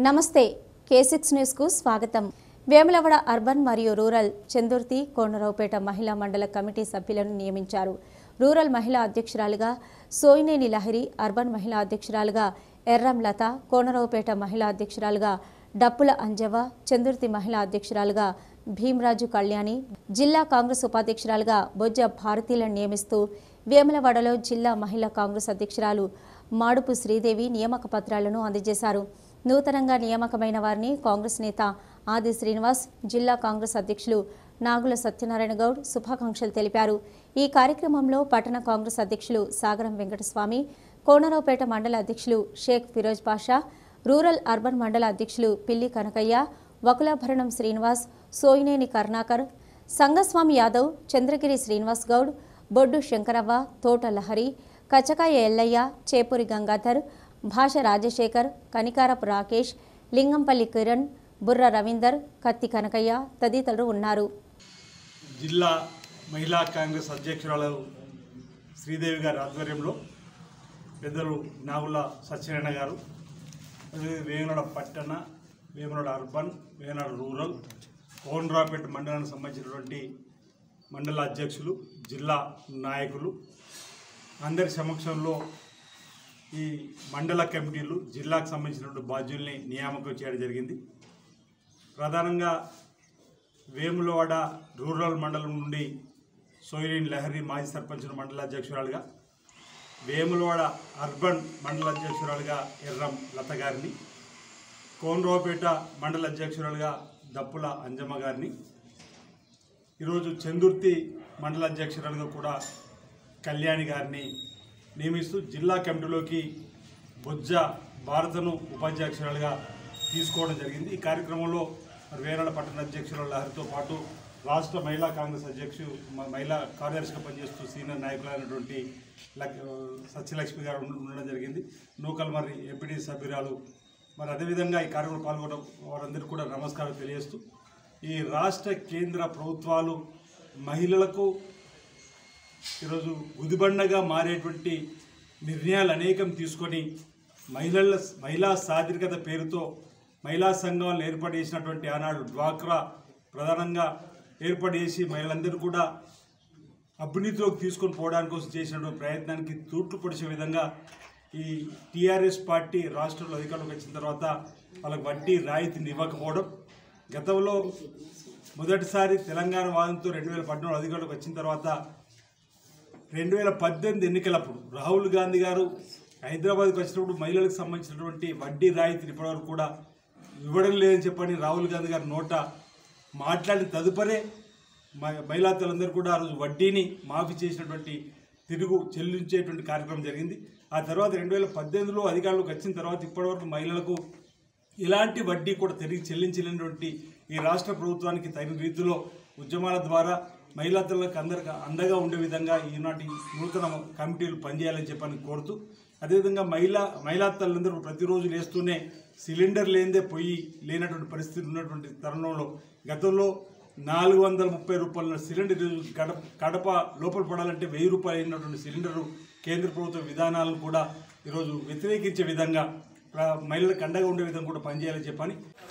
నమస్తే కే సిక్స్ న్యూస్కు స్వాగతం వేములవాడ అర్బన్ మరియు రూరల్ చందుర్తి కోనరావుపేట మహిళా మండల కమిటీ సభ్యులను నియమించారు రూరల్ మహిళా అధ్యక్షురాలుగా సోయినేని లహరి అర్బన్ మహిళా అధ్యక్షురాలుగా ఎర్రం లత కోనరావుపేట మహిళా అధ్యక్షురాలుగా డప్పుల అంజవ చందుర్తి మహిళా అధ్యక్షురాలుగా భీమరాజు కళ్యాణి జిల్లా కాంగ్రెస్ ఉపాధ్యక్షురాలుగా బొజ్జ భారతీలను నియమిస్తూ వేములవాడలో జిల్లా మహిళా కాంగ్రెస్ అధ్యక్షురాలు మాడుపు శ్రీదేవి నియామక పత్రాలను అందజేశారు నూతనంగా నియామకమైన వారిని కాంగ్రెస్ నేత ఆది శ్రీనివాస్ జిల్లా కాంగ్రెస్ అధ్యక్షులు నాగుల సత్యనారాయణ గౌడ్ శుభాకాంక్షలు తెలిపారు ఈ కార్యక్రమంలో పట్టణ కాంగ్రెస్ అధ్యక్షులు సాగరం వెంకటస్వామి కోనరావుపేట మండల అధ్యక్షులు షేక్ ఫిరోజ్ పాషా రూరల్ అర్బన్ మండల అధ్యక్షులు పిల్లి కనకయ్య వకులాభరణం శ్రీనివాస్ సోయినేని కర్ణాకర్ సంగస్వామి యాదవ్ చంద్రగిరి శ్రీనివాస్ గౌడ్ బొడ్డు శంకరవ్వ తోట లహరి కచకాయ ఎల్లయ్య చేపూరి గంగాధర్ భాష రాజశేఖర్ కనికారపు రాకేష్ లింగంపల్లి కిరణ్ బుర్ర రవీందర్ కత్తి కనకయ్య తదితరులు ఉన్నారు జిల్లా మహిళా కాంగ్రెస్ అధ్యక్షురాలు శ్రీదేవి గారి ఆధ్వర్యంలో పెద్దలు నాగుల సత్యనారాయణ గారు అదే వేమనాడ పట్టణ వేమనాడ అర్బన్ వేమనాడ రూరల్ కోనరాపేట మండలానికి సంబంధించినటువంటి మండల అధ్యక్షులు జిల్లా నాయకులు అందరి సమక్షంలో ఈ మండల కమిటీలు జిల్లాకు సంబంధించినటువంటి బాధ్యుల్ని నియామకం చేయడం జరిగింది ప్రధానంగా వేములవాడ రూరల్ మండలం నుండి సోయిరేని లహరి మాజీ సర్పంచ్ మండల అధ్యక్షురాలుగా వేములవాడ అర్బన్ మండల అధ్యక్షురాలుగా ఎర్రం లత గారిని కోనరావుపేట మండల అధ్యక్షురాలుగా దప్పుల అంజమ్మ గారిని ఈరోజు చందుర్తి మండల అధ్యక్షురాలుగా కూడా కళ్యాణి గారిని నియమిస్తూ జిల్లా కమిటీలోకి బొజ్జ భారతను ఉపాధ్యక్షురాలుగా తీసుకోవడం జరిగింది ఈ కార్యక్రమంలో మరి వేనాడ పట్టణ అధ్యక్షురాలు లహరితో పాటు రాష్ట్ర మహిళా కాంగ్రెస్ అధ్యక్షుడు మ- మహిళా కార్యదర్శిగా పనిచేస్తూ సీనియర్ నాయకులైనటువంటి లక్- సత్యలక్ష్మి గారు ఉండ- ఉండడం జరిగింది నూకల్ మరి ఎంపీటీ సభ్యురాలు మరి అదేవిధంగా ఈ కార్యక్రమంలో పాల్గొన్న వారందరికీ కూడా నమస్కారం తెలియజేస్తూ ఈ రాష్ట్ర కేంద్ర ప్రభుత్వాలు మహిళలకు ఈరోజు గుదిబండగా మారేటువంటి నిర్ణయాలు అనేకం తీసుకొని మహిళల మహిళా సాధికారత పేరుతో మహిళా సంఘాలను ఏర్పాటు చేసినటువంటి ఆనాడు డ్వాక్రా ప్రధానంగా ఏర్పాటు చేసి మహిళలందరూ కూడా అవినీతిలోకి తీసుకొని పోవడానికి కోసం చేసినటువంటి ప్రయత్నానికి తూట్లు పొడిచే విధంగా ఈ టీఆర్ఎస్ పార్టీ రాష్ట్రంలో అధికారంలోకి వచ్చిన తర్వాత వాళ్ళకి వడ్డీ రాయితీని ఇవ్వకపోవడం గతంలో మొదటిసారి తెలంగాణ వాదంతో రెండు వేల పద్నాలుగు అధికారంలోకి వచ్చిన తర్వాత రెండు వేల పద్దెనిమిది ఎన్నికలప్పుడు రాహుల్ గాంధీ గారు హైదరాబాద్కి వచ్చినప్పుడు మహిళలకు సంబంధించినటువంటి వడ్డీ రాయితీని ఇప్పటివరకు కూడా ఇవ్వడం లేదని చెప్పని రాహుల్ గాంధీ గారి నోట మాట్లాడిన తదుపరే మ- మహిళా తల్లందరూ కూడా ఆ రోజు వడ్డీని మాఫీ చేసినటువంటి తిరుగు చెల్లించేటువంటి కార్యక్రమం జరిగింది ఆ తర్వాత రెండు వేల పద్దెనిమిదిలో అధికారంలోకి వచ్చిన తర్వాత ఇప్పటివరకు మహిళలకు ఇలాంటి వడ్డీ కూడా తిరిగి చెల్లించలేనటువంటి ఈ రాష్ట్ర ప్రభుత్వానికి తగిన రీతిలో ఉద్యమాల ద్వారా మహిళా తల్లకు అందరికి అండగా ఉండే విధంగా ఈనాటి నూతన కమిటీలు పనిచేయాలని చెప్పని కోరుతూ అదేవిధంగా మహిళా మహిళా తల్లందరూ ప్రతిరోజు లేస్తూనే సిలిండర్ లేనిదే పొయ్యి లేనటువంటి పరిస్థితి ఉన్నటువంటి తరుణంలో గతంలో నాలుగు వందల ముప్పై రూపాయల సిలిండర్ ఈరోజు గడప కడప లోపల పడాలంటే వెయ్యి రూపాయలు అయినటువంటి సిలిండరు కేంద్ర ప్రభుత్వ విధానాలను కూడా ఈరోజు వ్యతిరేకించే విధంగా ప్ర- మహిళలకు అండగా ఉండే విధంగా కూడా పనిచేయాలని చెప్పని